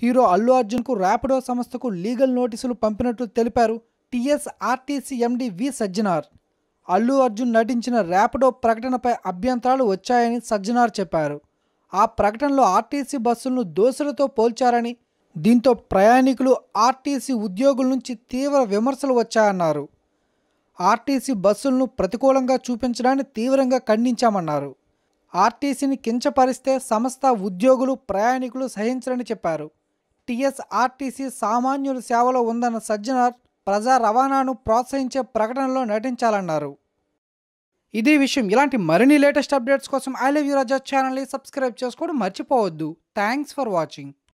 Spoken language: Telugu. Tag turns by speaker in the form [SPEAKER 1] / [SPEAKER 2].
[SPEAKER 1] హీరో అల్లు అర్జున్కు ర్యాపిడో సంస్థకు లీగల్ నోటీసులు పంపినట్లు తెలిపారు TS RTC MD V Sajjanar Allu Arjun నటించిన ర్యాపిడో ప్రకటనపై అభ్యంతరాలు వచ్చాయని సజ్జనార్ చెప్పారు ఆ ప్రకటనలో ఆర్టీసీ బస్సులను దోశలతో పోల్చారని దీంతో ప్రయాణికులు ఆర్టీసీ ఉద్యోగుల నుంచి తీవ్ర విమర్శలు వచ్చాయన్నారు ఆర్టీసీ బస్సులను ప్రతికూలంగా చూపించడాన్ని తీవ్రంగా ఖండించామన్నారు ఆర్టీసీని కించపరిస్తే సంస్థ ఉద్యోగులు ప్రయాణికులు సహించరని చెప్పారు టీఎస్ ఆర్టీసీ సామాన్యుల సేవలో ఉందన్న సజ్జనార్ ప్రజా రవాణాను ప్రోత్సహించే ప్రకటనలో నటించాలన్నారు ఇదే విషయం ఇలాంటి మరిన్ని లేటెస్ట్ అప్డేట్స్ కోసం ఐ లవ్ యూ రాజా ఛానల్ని సబ్స్క్రైబ్ చేసుకోవడం మర్చిపోవద్దు థ్యాంక్స్ ఫర్ వాచింగ్